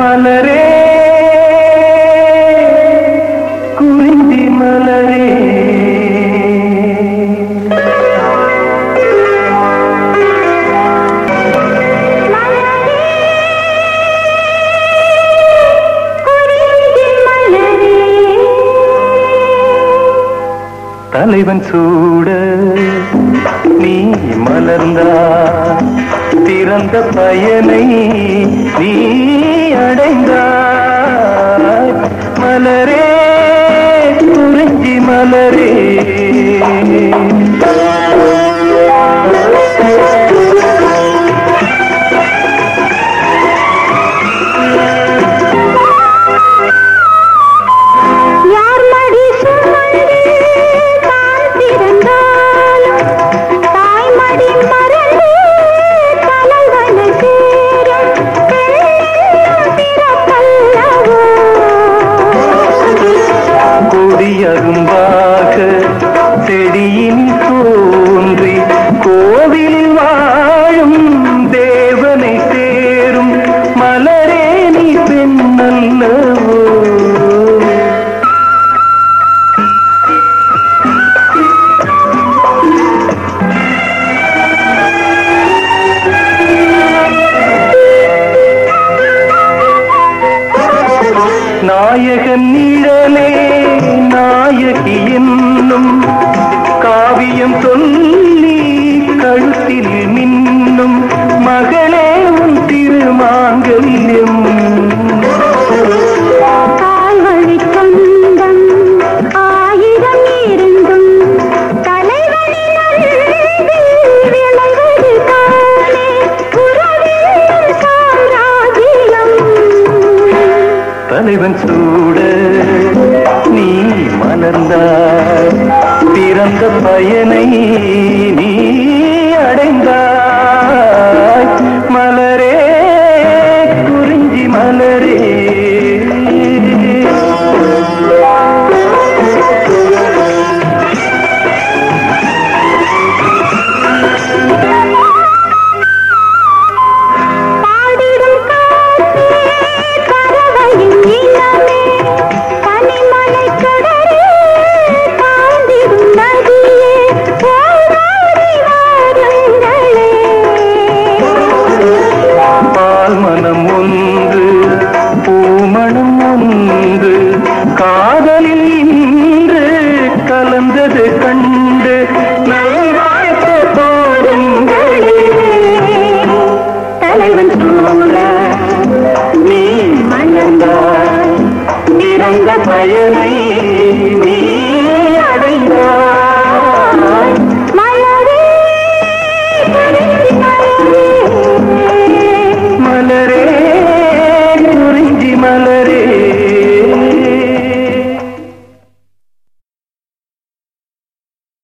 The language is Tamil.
மலரே குறிஞ்சி மலரே தலைவன் சூட நீ மலர்ந்தா பிறந்த பயனை நீ அடைந்தாய் மலரே குறிஞ்சி மலரே யார் மடி சுமந்து தான் பிறந்தாலும் தாய் மடி மறந்து தலைவனை சேரும் பெண்ணென்னும் பிறப்பல்லவோ கொடியரும்பாக செடியின் தோன்றி கோவிலில் வாழும் தேவனை சேரும் மலரே நீ பெண்ணல்லவோ நாயகன் நிழலே நாயகி என்னும் காவியம் சொல்லி கழுத்தில் மின்னும் மகளே உன் திருமாங்கல்யம் தாய்வழி சொந்தம் ஆயிரம் இருந்தும் தலைவனின் அன்பில் விளைவது தானே உறவின் சாம்ராஜ்யம் தலைவன் சூட நீ மலர்ந்தாய் பிறந்த பயனை நீ அடைந்தாய் மலரே குறிஞ்சி மலரே பாடிடும் காற்றே பறவையின் இனமே பனிமலை கடலே தாண்டிடும் நதியே ஓடாடி வாருங்களே பால் மனம் ஒன்று பூமணம் ஒன்று காதலில் இன்று கலந்தது கண்டு நல்வாழ்த்து போடுங்களே தலைவன் சூழ நீ மணந்தாய் இறந்த பயனை நீ அடைந்தாய்